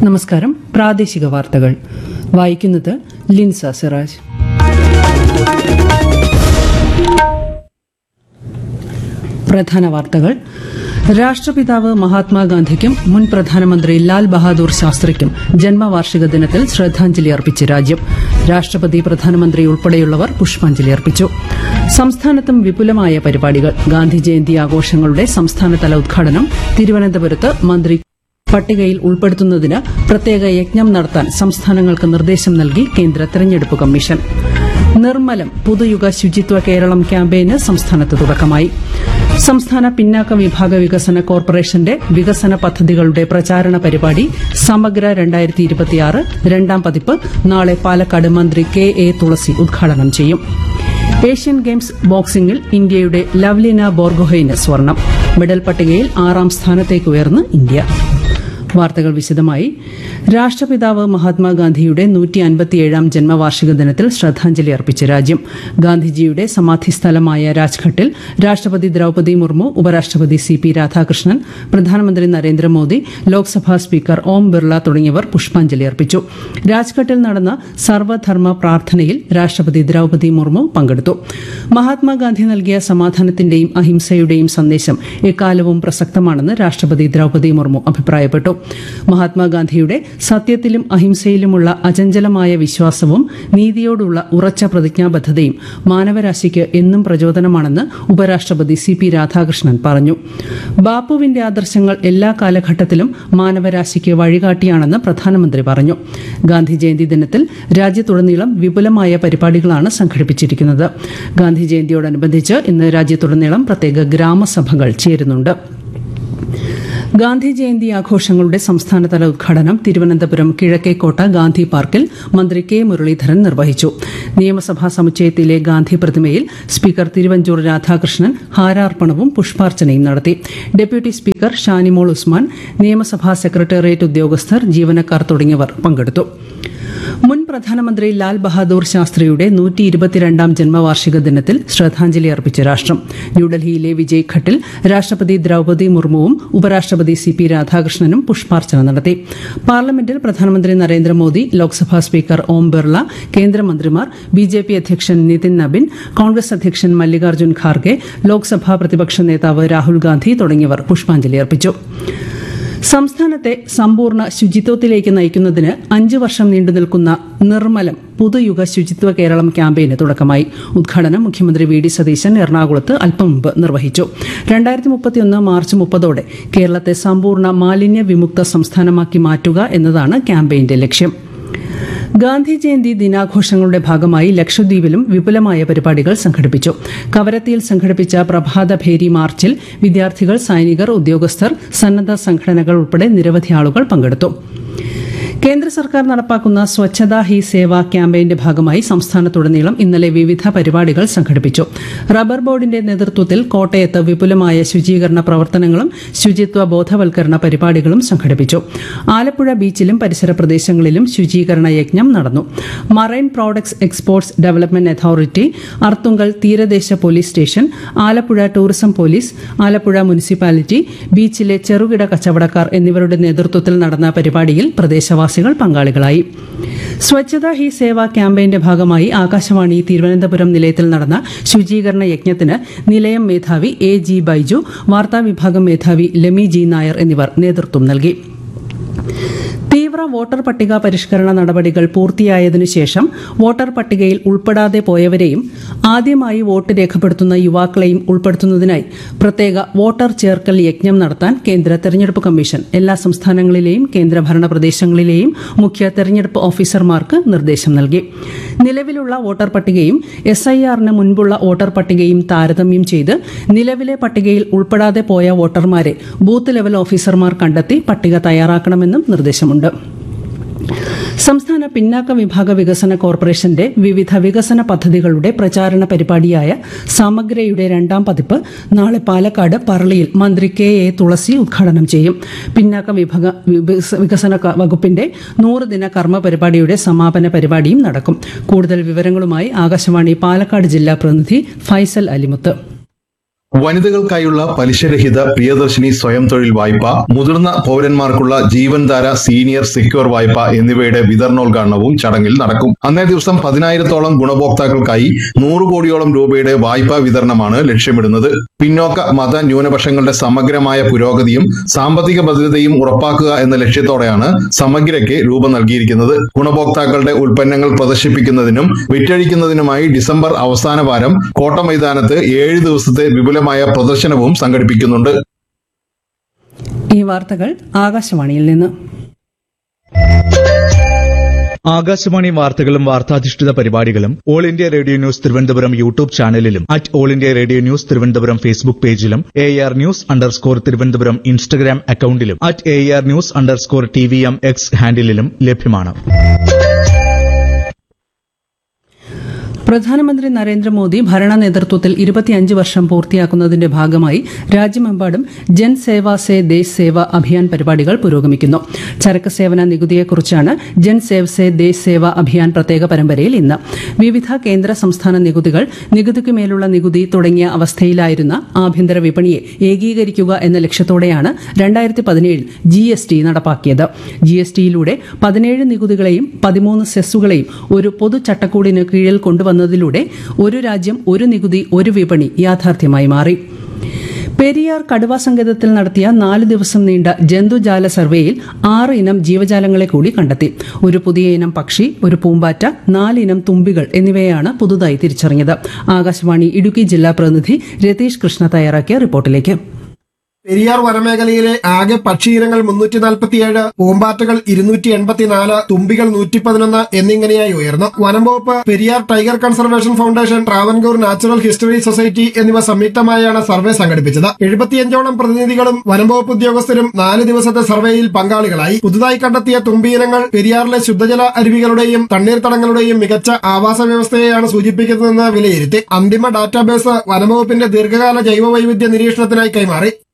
നമസ്കാരം പ്രാദേശിക വാർത്തകൾ വായിക്കുന്നത് ലിൻസ സിറാജ് പ്രധാന വാർത്തകൾ രാഷ്ട്രപിതാവ് മഹാത്മാഗാന്ധിക്കും മുൻ പ്രധാനമന്ത്രി ലാൽ ബഹാദൂർ ശാസ്ത്രിക്കും ജന്മവാർഷിക ദിനത്തിൽ ശ്രദ്ധാഞ്ജലി അർപ്പിച്ച് രാജ്യം രാഷ്ട്രപതി പ്രധാനമന്ത്രി ഉൾപ്പെടെയുള്ളവർ പുഷ്പാഞ്ജലി അർപ്പിച്ചു സംസ്ഥാനത്തും വിപുലമായ പരിപാടികൾ ഗാന്ധി ജയന്തി ആഘോഷങ്ങളുടെ സംസ്ഥാനതല ഉദ്ഘാടനം തിരുവനന്തപുരത്ത് മന്ത്രി പട്ടികയിൽ ഉൾപ്പെടുത്തുന്നതിന് പ്രത്യേക യജ്ഞം നടത്താൻ സംസ്ഥാനങ്ങൾക്ക് നിർദ്ദേശം നൽകി കേന്ദ്ര തെരഞ്ഞെടുപ്പ് കമ്മീഷൻ നിർമ്മലം പുതുയുഗ ശുചിത്വ കേരളം ക്യാമ്പയിന് സംസ്ഥാനത്ത് തുടക്കമായി സംസ്ഥാന പിന്നാക്ക വിഭാഗ വികസന കോർപ്പറേഷന്റെ വികസന പദ്ധതികളുടെ പ്രചാരണ പരിപാടി സമഗ്ര രണ്ടായിരത്തി ഇരുപത്തിയാറ് രണ്ടാം പതിപ്പ് നാളെ പാലക്കാട് മന്ത്രി കെ എ തുളസി ഉദ്ഘാടനം ചെയ്യും ഏഷ്യൻ ഗെയിംസ് ബോക്സിംഗിൽ ഇന്ത്യയുടെ ലവ്ലിന ബോർഗോഹൈന് സ്വർണം മെഡൽ പട്ടികയിൽ ആറാം സ്ഥാനത്തേക്ക് ഉയർന്ന് ഇന്ത്യ വാർത്തകൾ വിശദമായി രാഷ്ട്രപിതാവ് മഹാത്മാഗാന്ധിയുടെ നൂറ്റി അൻപത്തിയേഴാം ജന്മവാർഷിക ദിനത്തിൽ ശ്രദ്ധാഞ്ജലി അർപ്പിച്ച് രാജ്യം ഗാന്ധിജിയുടെ സമാധി സ്ഥലമായ രാജ്ഘട്ടിൽ രാഷ്ട്രപതി ദ്രൌപദി മുർമു ഉപരാഷ്ട്രപതി സി പി രാധാകൃഷ്ണൻ പ്രധാനമന്ത്രി നരേന്ദ്രമോദി ലോക്സഭാ സ്പീക്കർ ഓം ബിർള തുടങ്ങിയവർ പുഷ്പാഞ്ജലി അർപ്പിച്ചു രാജ്ഘട്ടിൽ നടന്ന സർവധർമ്മ പ്രാർത്ഥനയിൽ രാഷ്ട്രപതി ദ്രൌപദി മുർമു പങ്കെടുത്തു മഹാത്മാഗാന്ധി നൽകിയ സമാധാനത്തിന്റെയും അഹിംസയുടെയും സന്ദേശം എക്കാലവും പ്രസക്തമാണെന്ന് രാഷ്ട്രപതി ദ്രൌപദി മുർമു അഭിപ്രായപ്പെട്ടു മഹാത്മാഗാന്ധിയുടെ സത്യത്തിലും അഹിംസയിലുമുള്ള അചഞ്ചലമായ വിശ്വാസവും നീതിയോടുള്ള ഉറച്ച പ്രതിജ്ഞാബദ്ധതയും മാനവരാശിക്ക് എന്നും പ്രചോദനമാണെന്ന് ഉപരാഷ്ട്രപതി സി പി രാധാകൃഷ്ണൻ പറഞ്ഞു ബാപ്പുവിന്റെ ആദർശങ്ങൾ എല്ലാ കാലഘട്ടത്തിലും മാനവരാശിക്ക് വഴികാട്ടിയാണെന്ന് പ്രധാനമന്ത്രി പറഞ്ഞു ഗാന്ധി ജയന്തി ദിനത്തിൽ രാജ്യത്തുടനീളം വിപുലമായ പരിപാടികളാണ് സംഘടിപ്പിച്ചിരിക്കുന്നത് ഗാന്ധി ജയന്തിയോടനുബന്ധിച്ച് ഇന്ന് രാജ്യത്തുടനീളം പ്രത്യേക ഗ്രാമസഭകൾ ചേരുന്നുണ്ട് ഗാന്ധി ജയന്തി ആഘോഷങ്ങളുടെ സംസ്ഥാനതല ഉദ്ഘാടനം തിരുവനന്തപുരം കിഴക്കേക്കോട്ട ഗാന്ധി പാർക്കിൽ മന്ത്രി കെ മുരളീധരൻ നിർവഹിച്ചു നിയമസഭാ സമുച്ചയത്തിലെ ഗാന്ധി പ്രതിമയിൽ സ്പീക്കർ തിരുവഞ്ചൂർ രാധാകൃഷ്ണൻ ഹാരാർപ്പണവും പുഷ്പാർച്ചനയും നടത്തി ഡെപ്യൂട്ടി സ്പീക്കർ ഷാനിമോൾ ഉസ്മാൻ നിയമസഭാ സെക്രട്ടേറിയറ്റ് ഉദ്യോഗസ്ഥർ ജീവനക്കാർ തുടങ്ങിയവർ പങ്കെടുത്തു മുൻ പ്രധാനമന്ത്രി ലാൽ ബഹാദൂർ ശാസ്ത്രിയുടെ നൂറ്റി ഇരുപത്തിരണ്ടാം ജന്മവാർഷിക ദിനത്തിൽ ശ്രദ്ധാഞ്ജലി അർപ്പിച്ച രാഷ്ട്രം ന്യൂഡൽഹിയിലെ വിജയ് ഘട്ടിൽ രാഷ്ട്രപതി ദ്രൌപദി മുർമുവും ഉപരാഷ്ട്രപതി സി പി രാധാകൃഷ്ണനും പുഷ്പാർച്ചന നടത്തി പാർലമെന്റിൽ പ്രധാനമന്ത്രി നരേന്ദ്രമോദി ലോക്സഭാ സ്പീക്കർ ഓം ബിർള കേന്ദ്രമന്ത്രിമാർ ബി ജെ പി അധ്യക്ഷൻ നിതിൻ നബിൻ കോൺഗ്രസ് അധ്യക്ഷൻ മല്ലികാർജ്ജുൻ ഖാർഗെ ലോക്സഭാ പ്രതിപക്ഷ നേതാവ് രാഹുൽ ഗാന്ധി തുടങ്ങിയവർ പുഷ്പാഞ്ജലി അർപ്പിച്ചു സംസ്ഥാനത്തെ സമ്പൂർണ്ണ ശുചിത്വത്തിലേക്ക് നയിക്കുന്നതിന് അഞ്ച് വർഷം നീണ്ടുനിൽക്കുന്ന നിർമ്മലം പുതുയുഗ ശുചിത്വ കേരളം ക്യാമ്പയിന് തുടക്കമായി ഉദ്ഘാടനം മുഖ്യമന്ത്രി വി ഡി സതീശൻ എറണാകുളത്ത് അല്പം മുമ്പ് നിർവഹിച്ചു രണ്ടായിരത്തി മുപ്പത്തിയൊന്ന് മാർച്ച് മുപ്പതോടെ കേരളത്തെ സമ്പൂർണ്ണ മാലിന്യ വിമുക്ത സംസ്ഥാനമാക്കി മാറ്റുക എന്നതാണ് ക്യാമ്പയിന്റെ ലക്ഷ്യം ഗാന്ധി ജയന്തി ദിനാഘോഷങ്ങളുടെ ഭാഗമായി ലക്ഷദ്വീപിലും വിപുലമായ പരിപാടികൾ സംഘടിപ്പിച്ചു കവരത്തിയിൽ സംഘടിപ്പിച്ച പ്രഭാത ഭേരി മാർച്ചിൽ വിദ്യാർത്ഥികൾ സൈനികർ ഉദ്യോഗസ്ഥർ സന്നദ്ധ സംഘടനകൾ ഉൾപ്പെടെ നിരവധി ആളുകൾ പങ്കെടുത്തു കേന്ദ്ര സർക്കാർ നടപ്പാക്കുന്ന സ്വച്ഛതാ ഹി സേവ ക്യാമ്പയിന്റെ ഭാഗമായി സംസ്ഥാനത്തുടനീളം ഇന്നലെ വിവിധ പരിപാടികൾ സംഘടിപ്പിച്ചു റബ്ബർ ബോർഡിന്റെ നേതൃത്വത്തിൽ കോട്ടയത്ത് വിപുലമായ ശുചീകരണ പ്രവർത്തനങ്ങളും ശുചിത്വ ബോധവൽക്കരണ പരിപാടികളും സംഘടിപ്പിച്ചു ആലപ്പുഴ ബീച്ചിലും പരിസര പ്രദേശങ്ങളിലും ശുചീകരണ യജ്ഞം നടന്നു marine products exports development authority Arthunkal തീരദേശ police station Alappuzha tourism police Alappuzha municipality ബീച്ചിലെ ചെറുകിട കച്ചവടക്കാർ എന്നിവരുടെ നേതൃത്വത്തിൽ നടന്ന പരിപാടിയിൽ പ്രദേശവാസികൾ പങ്കാളികളായി സ്വച്ഛതാ ഹി സേവ ക്യാമ്പയിന്റെ ഭാഗമായി ആകാശവാണി തിരുവനന്തപുരം നിലയത്തിൽ നടന്ന ശുചീകരണ യജ്ഞത്തിന് നിലയം മേധാവി എ ജി ബൈജു വാർത്താവിഭാഗം മേധാവി ലെമി ജി നായർ എന്നിവർ നേതൃത്വം നൽകി തീവ്ര വോട്ടർ പട്ടിക പരിഷ്കരണ നടപടികൾ പൂർത്തിയായതിനു ശേഷം വോട്ടർ പട്ടികയിൽ ഉൾപ്പെടാതെ പോയവരെയും ആദ്യമായി വോട്ട് രേഖപ്പെടുത്തുന്ന യുവാക്കളെയും ഉൾപ്പെടുത്തുന്നതിനായി പ്രത്യേക വോട്ടർ ചേർക്കൽ യജ്ഞം നടത്താൻ കേന്ദ്ര തെരഞ്ഞെടുപ്പ് കമ്മീഷൻ എല്ലാ സംസ്ഥാനങ്ങളിലെയും കേന്ദ്രഭരണ പ്രദേശങ്ങളിലെയും മുഖ്യ തെരഞ്ഞെടുപ്പ് ഓഫീസർമാർക്ക് നിർദ്ദേശം നൽകി നിലവിലുള്ള വോട്ടർ പട്ടികയും എസ് ഐ ആറിന് മുൻപുള്ള വോട്ടർ പട്ടികയും താരതമ്യം ചെയ്ത് നിലവിലെ പട്ടികയിൽ ഉൾപ്പെടാതെ പോയ വോട്ടർമാരെ ബൂത്ത് ലെവൽ ഓഫീസർമാർ കണ്ടെത്തി പട്ടിക തയ്യാറാക്കണമെന്നും നിർദ്ദേശമുണ്ട് സംസ്ഥാന പിന്നാക്ക വിഭാഗ വികസന കോർപ്പറേഷന്റെ വിവിധ വികസന പദ്ധതികളുടെ പ്രചാരണ പരിപാടിയായ സമഗ്രയുടെ രണ്ടാം പതിപ്പ് നാളെ പാലക്കാട് പറളിയിൽ മന്ത്രി കെ എ തുളസി ഉദ്ഘാടനം ചെയ്യും പിന്നാക്ക വിഭാഗ വികസ- വികസന ക- വകുപ്പിന്റെ നൂറ് ദിന കർമ്മ പരിപാടിയുടെ സമാപന പരിപാടിയും നടക്കും കൂടുതൽ വിവരങ്ങളുമായി ആകാശവാണി പാലക്കാട് ജില്ലാ പ്രതിനിധി ഫൈസൽ അലിമുത്ത് വനിതകൾക്കായുള്ള പലിശരഹിത പ്രിയദർശിനി സ്വയം തൊഴിൽ വായ്പ മുതിർന്ന പൗരന്മാർക്കുള്ള ജീവൻധാര സീനിയർ സെക്യൂർ വായ്പ എന്നിവയുടെ വിതരണോദ്ഘാടനവും ചടങ്ങിൽ നടക്കും അന്നേ ദിവസം പതിനായിരത്തോളം ഗുണഭോക്താക്കൾക്കായി നൂറ് കോടിയോളം രൂപയുടെ വായ്പാ വിതരണമാണ് ലക്ഷ്യമിടുന്നത് പിന്നോക്ക മത ന്യൂനപക്ഷങ്ങളുടെ സമഗ്രമായ പുരോഗതിയും സാമ്പത്തിക ഭദ്രതയും ഉറപ്പാക്കുക എന്ന ലക്ഷ്യത്തോടെയാണ് സമഗ്രയ്ക്ക് രൂപം നൽകിയിരിക്കുന്നത് ഗുണഭോക്താക്കളുടെ ഉൽപ്പന്നങ്ങൾ പ്രദർശിപ്പിക്കുന്നതിനും വിറ്റഴിക്കുന്നതിനുമായി ഡിസംബർ അവസാന വാരം കോട്ട മൈതാനത്ത് ഏഴ് ദിവസത്തെ വിപുലമായ പ്രദർശനവും സംഘടിപ്പിക്കുന്നുണ്ട് ഈ വാർത്തകൾ ആകാശവാണിയിൽ നിന്ന് ആകാശവാണി വാർത്തകളും വാർത്താധിഷ്ഠിത പരിപാടികളും all India radio news Thiruvananthapuram YouTube ചാനലിലും at all India radio news Thiruvananthapuram Facebook പേജിലും A R news underscore Thiruvananthapuram Instagram അക്കൌണ്ടിലും at A R news underscore T V M X ഹാൻഡിലും ലഭ്യമാണ് പ്രധാനമന്ത്രി നരേന്ദ്രമോദി ഭരണ നേതൃത്വത്തിൽ ഇരുപത്തിയഞ്ച് വർഷം പൂർത്തിയാക്കുന്നതിന്റെ ഭാഗമായി രാജ്യമെമ്പാടും ജൻ സേവ സേ ദേശ് സേവ അഭിയാൻ പരിപാടികൾ പുരോഗമിക്കുന്നു ചരക്ക് സേവന നികുതിയെക്കുറിച്ചാണ് ജൻ സേവ് സേ ദേശ് സേവ അഭിയാൻ പ്രത്യേക പരമ്പരയിൽ ഇന്ന് വിവിധ കേന്ദ്ര സംസ്ഥാന നികുതികൾ നികുതിക്ക് മേലുള്ള നികുതി തുടങ്ങിയ അവസ്ഥയിലായിരുന്ന ആഭ്യന്തര വിപണിയെ ഏകീകരിക്കുക എന്ന ലക്ഷ്യത്തോടെയാണ് രണ്ടായിരത്തി പതിനേഴിൽ ജി എസ് ടി നടപ്പാക്കിയത് ജി എസ് ടിയിലൂടെ പതിനേഴ് നികുതികളെയും പതിമൂന്ന് സെസ്സുകളെയും ഒരു പൊതു ചട്ടക്കൂടിന് കീഴിൽ കൊണ്ടുവന്നതിലൂടെ ഒരു രാജ്യം ഒരു നികുതി ഒരു വിപണി യാഥാർത്ഥ്യമായി മാറി പെരിയാർ കടുവ സങ്കേതത്തിൽ നടത്തിയ നാല് ദിവസം നീണ്ട ജന്തുജാല സർവേയിൽ ആറ് ഇനം ജീവജാലങ്ങളെ കൂടി കണ്ടെത്തി ഒരു പുതിയ ഇനം പക്ഷി ഒരു പൂമ്പാറ്റ നാല് ഇനം തുമ്പികൾ എന്നിവയാണ് പുതുതായി തിരിച്ചറിഞ്ഞത് ആകാശവാണി ഇടുക്കി ജില്ലാ പ്രതിനിധി രതീഷ് കൃഷ്ണ തയ്യാറാക്കിയ റിപ്പോർട്ടിലേക്ക് പെരിയാർ വനമേഖലയിലെ ആകെ പക്ഷിയിനങ്ങൾ മുന്നൂറ്റി നാൽപ്പത്തിയേഴ് പൂമ്പാറ്റകൾ ഇരുന്നൂറ്റി എൺപത്തിനാല് തുമ്പികൾ നൂറ്റി പതിനൊന്ന് എന്നിങ്ങനെയായി ഉയർന്നു വനംവകുപ്പ് Periyar tiger conservation foundation Travancore natural history society എന്നിവ സംയുക്തമായാണ് സർവേ സംഘടിപ്പിച്ചത് എഴുപത്തിയഞ്ചോളം പ്രതിനിധികളും വനംവകുപ്പ് ഉദ്യോഗസ്ഥരും നാല് ദിവസത്തെ സർവേയിൽ പങ്കാളികളായി പുതുതായി കണ്ടെത്തിയ തുമ്പിയിനങ്ങൾ പെരിയാറിലെ ശുദ്ധജല അരുവികളുടെയും തണ്ണീർത്തടങ്ങളുടെയും മികച്ച ആവാസ വ്യവസ്ഥയെയാണ് സൂചിപ്പിക്കുന്നതെന്ന് വിലയിരുത്തി അന്തിമ ഡാറ്റാബേസ് വനംവകുപ്പിന്റെ ദീർഘകാല ജൈവവൈവിധ്യ നിരീക്ഷണത്തിനായി കൈമാറി